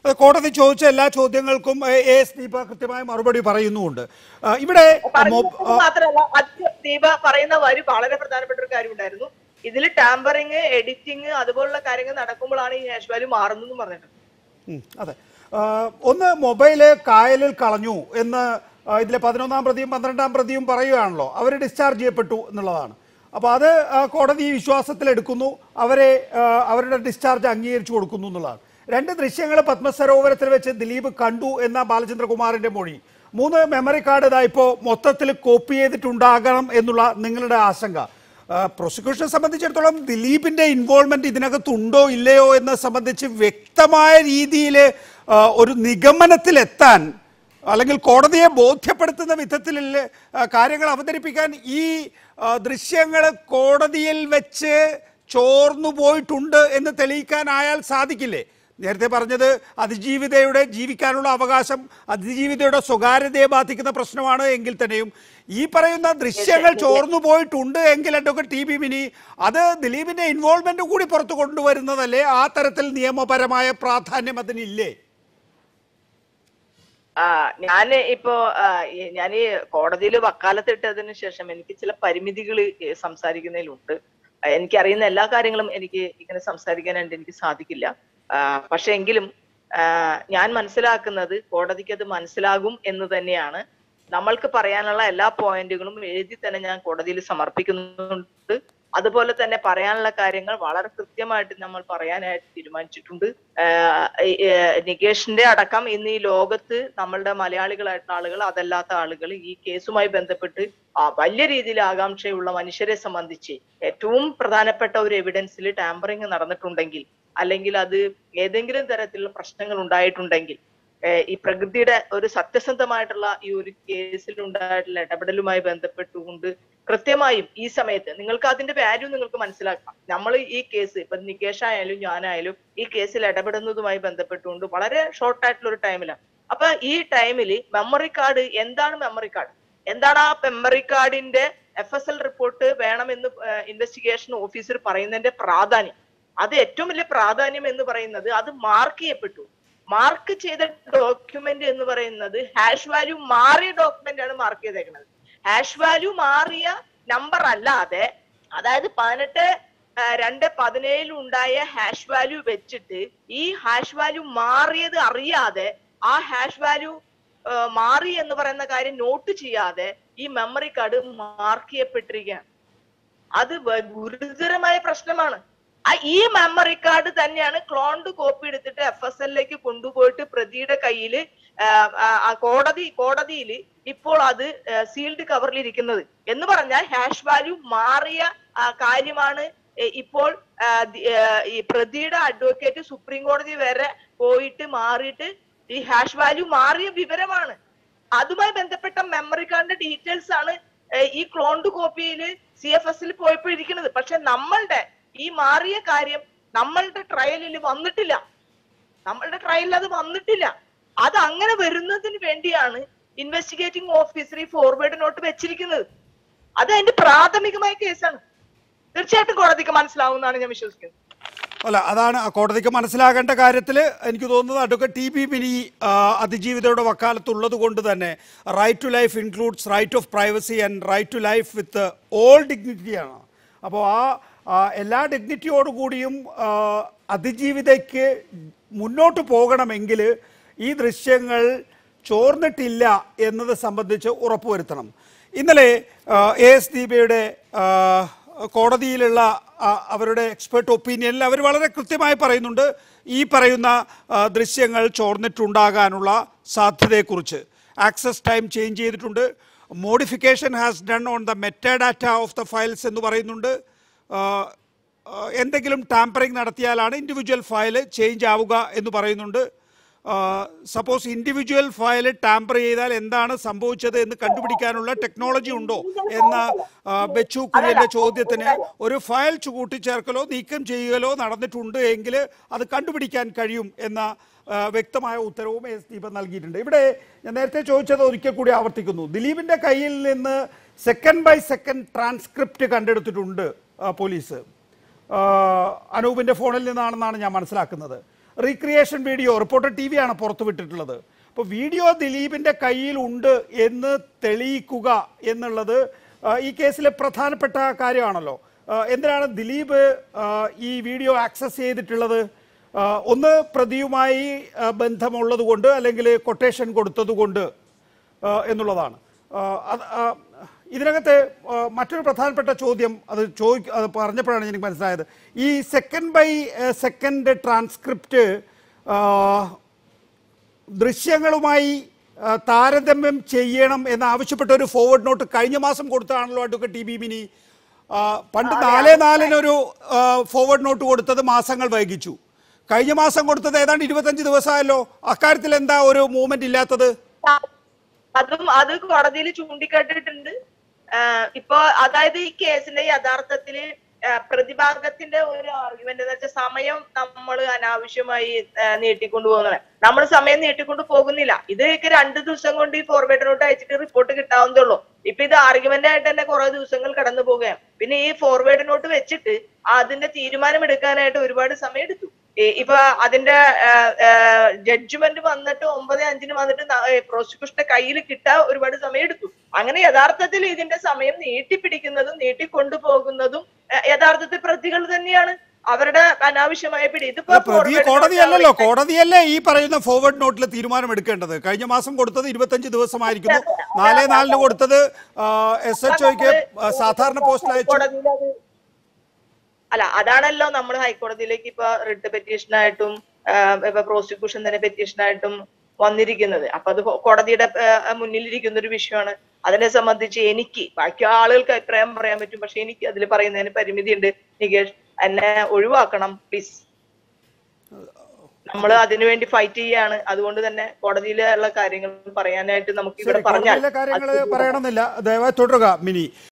അത് കോടതി ചോദിച്ച എല്ലാ ചോദ്യങ്ങൾക്കും എ എസ് ദീപ കൃത്യമായ മറുപടി പറയുന്നുമുണ്ട് ആ, ഇവിടെ മൊ- പറയുന്നത് മാത്രമല്ല അത് ദീപ പറയുന്ന വരി വളരെ പ്രധാനപ്പെട്ട ഒരു കാര്യമുണ്ടായിരുന്നു ഇതിൽ ടാമ്പറിങ് എഡിറ്റിംഗ് അതുപോലുള്ള കാര്യങ്ങൾ നടക്കുമ്പോഴാണ് ഈ ഹാഷ് വാല്യൂ മാറുന്നതെന്ന് പറഞ്ഞിട്ടുണ്ട് ഉം, അതെ ആ, ഒന്ന് മൊബൈല് കായലിൽ കളഞ്ഞു എന്ന് ആ, ഇതിലെ പതിനൊന്നാം പ്രതിയും പന്ത്രണ്ടാം പ്രതിയും പറയുകയാണല്ലോ അവർ ഡിസ്ചാർജ് ചെയ്യപ്പെട്ടു എന്നുള്ളതാണ് അപ്പോൾ അത് ആ, കോടതി വിശ്വാസത്തിലെടുക്കുന്നു അവരെ ആ, അവരുടെ ഡിസ്ചാർജ് അംഗീകരിച്ചു കൊടുക്കുന്നു എന്നുള്ളതാണ് രണ്ട് ദൃശ്യങ്ങൾ പത്മസരോവരത്തിൽ വെച്ച് ദിലീപ് കണ്ടു എന്ന ബാലചന്ദ്രകുമാറിന്റെ മൊഴി മൂന്ന് മെമ്മറി കാർഡ് ഇതാ ഇപ്പോൾ മൊത്തത്തിൽ കോപ്പി ചെയ്തിട്ടുണ്ടാകണം എന്നുള്ള നിങ്ങളുടെ ആശങ്ക പ്രോസിക്യൂഷനെ സംബന്ധിച്ചിടത്തോളം ദിലീപിന്റെ ഇൻവോൾവ്മെന്റ് ഇതിനകത്തുണ്ടോ ഇല്ലയോ എന്ന് സംബന്ധിച്ച് വ്യക്തമായ രീതിയിൽ ഒരു നിഗമനത്തിലെത്താൻ അല്ലെങ്കിൽ കോടതിയെ ബോധ്യപ്പെടുത്തുന്ന വിധത്തിലുള്ള ആ, കാര്യങ്ങൾ അവതരിപ്പിക്കാൻ ഈ ആ, ദൃശ്യങ്ങൾ കോടതിയിൽ വെച്ച് ചോർന്നു പോയിട്ടുണ്ട് എന്ന് തെളിയിക്കാനായാൽ സാധിക്കില്ലേ നേരത്തെ പറഞ്ഞത് അതിജീവിതയുടെ ജീവിക്കാനുള്ള അവകാശം അതിജീവിതയുടെ സ്വകാര്യതയെ ബാധിക്കുന്ന പ്രശ്നമാണ് എങ്കിൽ തന്നെയും ഈ പറയുന്ന ദൃശ്യങ്ങൾ ചോർന്നു പോയിട്ടുണ്ട് എങ്കിൽ അഡ്വക്കേറ്റ് ടി ബി മിനി അത് ദിലീപിന്റെ ഇൻവോൾവ്മെന്റ് കൂടി പുറത്തു കൊണ്ടുവരുന്നതല്ലേ ആ തരത്തിൽ നിയമപരമായ പ്രാധാന്യം അതിനില്ലേ ആ ഞാന് ഇപ്പോ ഞാൻ ഈ കോടതിയിൽ വക്കാലത്തിട്ടതിന് ശേഷം എനിക്ക് ചില പരിമിതികൾ സംസാരിക്കുന്നതിലുണ്ട് ആ, എനിക്കറിയുന്ന എല്ലാ കാര്യങ്ങളും എനിക്ക് ഇങ്ങനെ സംസാരിക്കാനായിട്ട് എനിക്ക് സാധിക്കില്ല ആ, പക്ഷെ എങ്കിലും ആ, ഞാൻ മനസ്സിലാക്കുന്നത് കോടതിക്ക് അത് മനസ്സിലാകും എന്ന് തന്നെയാണ് നമ്മൾക്ക് പറയാനുള്ള എല്ലാ പോയിന്റുകളും എഴുതി തന്നെ ഞാൻ കോടതിയിൽ സമർപ്പിക്കുന്നുണ്ട് അതുപോലെ തന്നെ പറയാനുള്ള കാര്യങ്ങൾ വളരെ കൃത്യമായിട്ട് നമ്മൾ പറയാനായിട്ട് തീരുമാനിച്ചിട്ടുണ്ട് ആഹ് ഈ, ഏഹ് നികേഷിന്റെ അടക്കം ഇന്ന് ഈ ലോകത്ത് നമ്മളുടെ മലയാളികളായിട്ടുള്ള ആളുകൾ അതല്ലാത്ത ആളുകൾ ഈ കേസുമായി ബന്ധപ്പെട്ട് ആ വലിയ രീതിയിൽ ആകാംക്ഷയുള്ള മനുഷ്യരെ സംബന്ധിച്ച് ഏറ്റവും പ്രധാനപ്പെട്ട ഒരു എവിഡൻസിൽ ടാമ്പറിങ് നടന്നിട്ടുണ്ടെങ്കിൽ അല്ലെങ്കിൽ അത് ഏതെങ്കിലും തരത്തിലുള്ള പ്രശ്നങ്ങൾ ഉണ്ടായിട്ടുണ്ടെങ്കിൽ ഏഹ് ഈ പ്രകൃതിയുടെ ഒരു സത്യസന്ധമായിട്ടുള്ള ഈ ഒരു കേസിൽ ഉണ്ടായിട്ടുള്ള ഇടപെടലുമായി ബന്ധപ്പെട്ടുകൊണ്ട് കൃത്യമായും ഈ സമയത്ത് നിങ്ങൾക്ക് അതിന്റെ വാല്യൂ നിങ്ങൾക്ക് മനസ്സിലാക്കാം നമ്മൾ ഈ കേസ് ഇപ്പൊ നികേഷ് ആയാലും ഞാനായാലും ഈ കേസിൽ ഇടപെടുന്നതുമായി ബന്ധപ്പെട്ടുകൊണ്ട് വളരെ ഷോർട്ട് ആയിട്ടുള്ള ഒരു ടൈമിലാണ് അപ്പൊ ഈ ടൈമിൽ മെമ്മറി കാർഡ് എന്താണ് മെമ്മറി കാർഡ് എന്താണ് ആ മെമ്മറി കാർഡിന്റെ എഫ് എസ് എൽ റിപ്പോർട്ട് വേണമെന്ന് ഇൻവെസ്റ്റിഗേഷൻ ഓഫീസർ പറയുന്നതിന്റെ പ്രാധാന്യം അത് ഏറ്റവും വലിയ പ്രാധാന്യം എന്ന് പറയുന്നത് അത് മാർക്ക് ചെയ്യപ്പെട്ടു മാർക്ക് ചെയ്ത ഡോക്യുമെന്റ് എന്ന് പറയുന്നത് ഹാഷ് വാല്യൂ മാറിയ ഡോക്യുമെന്റ് ആണ് മാർക്ക് ചെയ്തേക്കുന്നത് ഹാഷ് വാല്യൂ മാറിയ നമ്പർ അല്ലാതെ അതായത് പതിനെട്ട് ആ, രണ്ട് പതിനേഴിൽ ഉണ്ടായ ഹാഷ് വാല്യൂ വെച്ചിട്ട് ഈ ഹാഷ് വാല്യൂ മാറിയത് അറിയാതെ ആ ഹാഷ് വാല്യൂ മാറി എന്ന് പറയുന്ന കാര്യം നോട്ട് ചെയ്യാതെ ഈ മെമ്മറി കാർഡ് മാർക്ക് ചെയ്യപ്പെട്ടിരിക്കുകയാണ് അത് വ- ഗുരുതരമായ പ്രശ്നമാണ് ആ ഈ മെമ്മറി കാർഡ് തന്നെയാണ് ക്ലോണ്ട് കോപ്പി എടുത്തിട്ട് എഫ് എസ് എല്ലിലേക്ക് കൊണ്ടുപോയിട്ട് പ്രതിയുടെ കയ്യിൽ കോടതി കോടതിയിൽ ഇപ്പോൾ അത് സീൽഡ് കവറിൽ ഇരിക്കുന്നത് എന്ന് പറഞ്ഞാൽ ഹാഷ് വാല്യൂ മാറിയ ആ, കാര്യമാണ് എ, ഇപ്പോൾ ആ, ദി- ആ, ഈ പ്രതിയുടെ അഡ്വക്കേറ്റ് സുപ്രീം കോടതി വരെ പോയിട്ട് മാറിയിട്ട് ഈ ഹാഷ് വാല്യൂ മാറിയ വിവരമാണ് അതുമായി ബന്ധപ്പെട്ട മെമ്മറി കാർഡിന്റെ ഡീറ്റെയിൽസ് ആണ് ഏഹ് ഈ ക്ലോണ്ട് കോപ്പിയിൽ സി എഫ് എസിൽ പോയപ്പോൾ ഇരിക്കുന്നത് പക്ഷെ നമ്മളുടെ ഈ മാറിയ കാര്യം നമ്മളുടെ ട്രയലിൽ വന്നിട്ടില്ല നമ്മളുടെ ട്രയലിൽ അത് വന്നിട്ടില്ല അത് അങ്ങനെ വരുന്നതിന് വേണ്ടിയാണ് ഇൻവെസ്റ്റിഗേറ്റിംഗ് ഓഫീസർ ഈ ഫോർവേഡ് നോട്ട് വെച്ചിരിക്കുന്നത് അത് അതിന്റെ പ്രാഥമികമായ കേസാണ് തീർച്ചയായിട്ടും കോടതിക്ക് മനസ്സിലാവുമെന്നാണ് ഞാൻ വിശ്വസിക്കുന്നത് അല്ല അതാണ് ആ കോടതിക്ക് മനസ്സിലാകേണ്ട കാര്യത്തിൽ എനിക്ക് തോന്നുന്നത് അഡ്വക്കേറ്റ് ടി ബി മിനി ആ, അതിജീവിതയുടെ വക്കാലത്തുള്ളത് കൊണ്ട് തന്നെ right to life includes right of privacy and right to life with all ഡിഗ്നിറ്റിയാണ് അപ്പോൾ ആ ആ, എല്ലാ ഡിഗ്നിറ്റിയോടുകൂടിയും ആ, അതിജീവിതയ്ക്ക് മുന്നോട്ട് പോകണമെങ്കിൽ ഈ ദൃശ്യങ്ങൾ ചോർന്നിട്ടില്ല എന്നത് സംബന്ധിച്ച് ഉറപ്പുവരുത്തണം ഇന്നലെ എ എസ് ദീപയുടെ ആ, കോടതിയിലുള്ള ആ, അവരുടെ എക്സ്പേർട്ട് ഒപ്പീനിയനിൽ അവർ വളരെ കൃത്യമായി പറയുന്നുണ്ട് ഈ പറയുന്ന ആ, ദൃശ്യങ്ങൾ ചോർന്നിട്ടുണ്ടാകാനുള്ള സാധ്യതയെക്കുറിച്ച് ആക്സസ് ടൈം ചേഞ്ച് ചെയ്തിട്ടുണ്ട് modification has done on the metadata of the files എന്ന് പറയുന്നുണ്ട് ആ, ആ, എന്തെങ്കിലും ടാമ്പറിംഗ് നടത്തിയാലാണ് ഇൻഡിവിജ്വൽ ഫയൽ ചേഞ്ച് ആവുക എന്ന് പറയുന്നുണ്ട് സപ്പോസ് ഇൻഡിവിജ്വൽ ഫയൽ ടാമ്പർ ചെയ്താൽ എന്താണ് സംഭവിച്ചത് എന്ന് കണ്ടുപിടിക്കാനുള്ള ടെക്നോളജി ഉണ്ടോ എന്ന ആ, ബെച്ചു കുര്യന്റെ ചോദ്യത്തിന് ഒരു ഫയൽ ചു- കൂട്ടിച്ചേർക്കലോ നീക്കം ചെയ്യുകയോ നടന്നിട്ടുണ്ട് എങ്കിൽ അത് കണ്ടുപിടിക്കാൻ കഴിയും എന്ന ആ, വ്യക്തമായ ഉത്തരവും എസ് ദീപൻ നൽകിയിട്ടുണ്ട് ഇവിടെ ഞാൻ നേരത്തെ ചോദിച്ചത് ഒരിക്കൽ കൂടി ആവർത്തിക്കുന്നു ദിലീപിന്റെ കയ്യിൽ നിന്ന് സെക്കൻഡ് ബൈ സെക്കൻഡ് ട്രാൻസ്ക്രിപ്റ്റ് കണ്ടെടുത്തിട്ടുണ്ട് ആ, പോലീസ് ആ, അനൂപിന്റെ ഫോണിൽ നിന്നാണെന്നാണ് ഞാൻ മനസ്സിലാക്കുന്നത് റീക്രിയേഷൻ വീഡിയോ റിപ്പോർട്ടർ ടി വിയാണ് പുറത്തുവിട്ടിട്ടുള്ളത് അപ്പോൾ വീഡിയോ ദിലീപിന്റെ കയ്യിൽ ഉണ്ട് എന്ന് തെളിയിക്കുക എന്നുള്ളത് ആ, ഈ കേസിലെ പ്രധാനപ്പെട്ട കാര്യമാണല്ലോ ആ, എന്തിനാണ് ദിലീപ് ആ, ഈ വീഡിയോ ആക്സസ് ചെയ്തിട്ടുള്ളത് ആ, ഒന്ന് പ്രതിയുമായി ആ, ബന്ധമുള്ളത് കൊണ്ട് അല്ലെങ്കിൽ കൊട്ടേഷൻ കൊടുത്തത് കൊണ്ട് ആ, എന്നുള്ളതാണ് ആ, അത് ആ, ഇതിനകത്ത് ആ, മറ്റൊരു പ്രധാനപ്പെട്ട ചോദ്യം അത് ചോദി അത് പറഞ്ഞപ്പോഴാണ് എനിക്ക് മനസ്സിലായത് ഈ സെക്കൻഡ് ബൈ സെക്കൻഡ് ട്രാൻസ്ക്രിപ്റ്റ് ദൃശ്യങ്ങളുമായി ആ, താരതമ്യം ചെയ്യണം എന്നാവശ്യപ്പെട്ട ഒരു ഫോർവേഡ് നോട്ട് കഴിഞ്ഞ മാസം കൊടുത്തതാണല്ലോ അഡ്വക്കേറ്റ് ടി ബി മിനി ആ, പണ്ട് നാല് നാലിനൊരു ഫോർവേഡ് നോട്ട് കൊടുത്തത് മാസങ്ങൾ വൈകിച്ചു കഴിഞ്ഞ മാസം കൊടുത്തത് ഏതാണ്ട് ഇരുപത്തഞ്ച് ദിവസമായല്ലോ അക്കാര്യത്തിൽ എന്താ ഒരു മൂവ്മെന്റ് ഇല്ലാത്തത് അതും അത് കോടതിയിൽ ചൂണ്ടിക്കാട്ടിയിട്ടുണ്ട് ആഹ് ഇപ്പൊ അതായത് ഈ കേസിന്റെ യഥാർത്ഥത്തില് ആഹ് പ്രതിഭാഗത്തിന്റെ ഒരു ആർഗ്യുമെന്റ് എന്ന് വെച്ചാൽ സമയം നമ്മൾ അനാവശ്യമായി ആഹ് നീട്ടിക്കൊണ്ടു പോകുന്നത് നമ്മൾ സമയം നീട്ടിക്കൊണ്ട് പോകുന്നില്ല ഇതൊക്കെ രണ്ട് ദിവസം കൊണ്ട് ഈ ഫോർവേഡ് നോട്ട് അയച്ചിട്ട് റിപ്പോർട്ട് കിട്ടാവുന്നതേ ഉള്ളൂ ഇപ്പൊ ഇത് ആർഗ്യുമെന്റ് ആയിട്ട് തന്നെ കുറെ ദിവസങ്ങൾ കടന്നു പോകുകയാണ് പിന്നെ ഈ ഫോർവേഡ് നോട്ട് വെച്ചിട്ട് അതിന്റെ തീരുമാനം എടുക്കാനായിട്ട് ഒരുപാട് സമയം എടുത്തു ഈ ഇപ്പൊ അതിന്റെ ജഡ്ജ്മെന്റ് വന്നിട്ട് ഒമ്പത് അഞ്ചിന് വന്നിട്ട് പ്രോസിക്യൂഷന്റെ കയ്യിൽ കിട്ടാൻ ഒരുപാട് സമയം എടുത്തു അങ്ങനെ യഥാർത്ഥത്തിൽ ഇതിന്റെ സമയം നീട്ടിപ്പിടിക്കുന്നതും നീട്ടിക്കൊണ്ടുപോകുന്നതും ഏഹ്, യഥാർത്ഥത്തിൽ പ്രതികൾ തന്നെയാണ് അവരുടെ അനാവശ്യമായ പിടി ഇതിപ്പോ അല്ല, പ്രതി forward കോടതിയല്ലല്ലോ note കോടതിയല്ലേ ഈ പറയുന്ന ഫോർവേഡ് നോട്ടിൽ തീരുമാനം എടുക്കേണ്ടത് കഴിഞ്ഞ മാസം കൊടുത്തത് ഇരുപത്തഞ്ച് ദിവസമായിരിക്കുന്നു നാല് നാലിന് കൊടുത്തത് എസ് എച്ച് ഒക്ക് സാധാരണ പോസ്റ്റിൽ അയച്ചു കോടതിയിൽ അത് അല്ല അതാണല്ലോ നമ്മൾ ഹൈക്കോടതിയിലേക്ക് ഇപ്പൊ റിട്ട് പെറ്റീഷനായിട്ടും ഇപ്പൊ പ്രോസിക്യൂഷൻ തന്നെ പെറ്റീഷനായിട്ടും വന്നിരിക്കുന്നത് അപ്പൊ അത് കോടതിയുടെ ആ, മുന്നിലിരിക്കുന്ന ഒരു വിഷയമാണ് അതിനെ സംബന്ധിച്ച് എനിക്ക് ബാക്കി ആളുകൾക്ക് അഭിപ്രായം പറയാൻ പറ്റും പക്ഷെ എനിക്ക് അതിൽ പറയുന്നതിന് പരിമിതിയുണ്ട് നികേഷ് എന്നെ ഒഴിവാക്കണം പ്ലീസ് നമ്മൾ അതിനുവേണ്ടി ഫൈറ്റ് ചെയ്യാണ് അതുകൊണ്ട് തന്നെ കോടതിയിലുള്ള കാര്യങ്ങൾ പറയാനായിട്ട് നമുക്ക് ഇവിടെ ശരി പറഞ്ഞാൽ കോടതിയിലെ കാര്യങ്ങൾ പറയണമെന്നില്ല ദയവായി തുടരുക മിനി